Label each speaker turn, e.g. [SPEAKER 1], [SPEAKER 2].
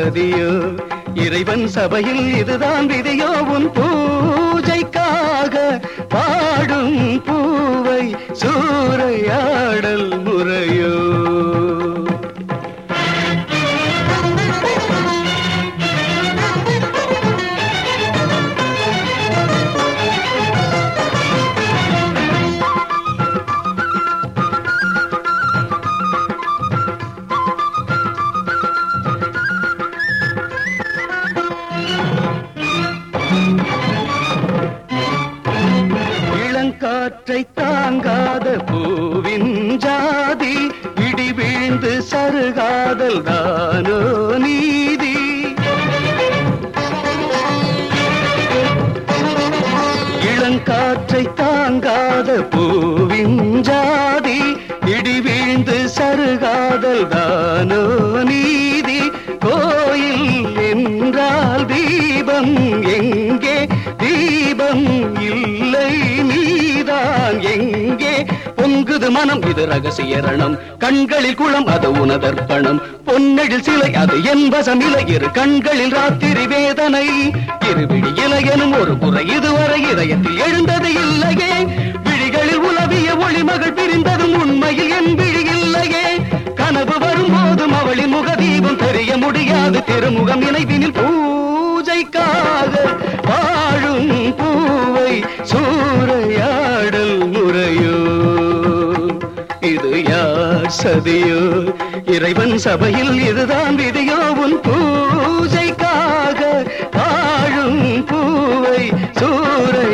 [SPEAKER 1] சதியோ இறைவன் சபையில் இதுதான் விதியோ உன் பூஜைக்காக பாடும் பூவை சூறையாடல் முறையோ இளங்காற்றை தாங்காத பூவின் ஜாதி இடி வீழ்ந்து சருகாதல் தானோ நீதி இளங்காற்றை தாங்காத பூவின் ஜாதி இடி வீழ்ந்து சருகாதல் தானோ நீதி கோயில் என்றால் தீபம் எங்கே தீபம் இல்லை நீதான் எங்கே பொங்குது மனம் இது ரகசிய ரணம் கண்களில் குளம் அது உனதர்ப்பணம் பொன்னெழில் சிலை அது என் வசமில்லை இரு கண்களில் ராத்திரி வேதனை இருவிழி இலையனும் ஒரு குறை இதுவரை இதயத்தில் எழுந்தது இல்லையே விழிகளில் உலவிய ஒளிமகள் பிரிந்ததும் உண்மையில் என் விழி இல்லையே கனவு வரும்போதும் அவளின் முக தீபம் தெரிய முடியாது திருமுகம் நினைவினில் பூஜைக்காக வாழும் பூவை சூறையாடல் முறையோ இது யார் சதியோ இறைவன் சபையில் இதுதான் விதியோ உன் பூஜைக்காக வாழும் பூவை சூறை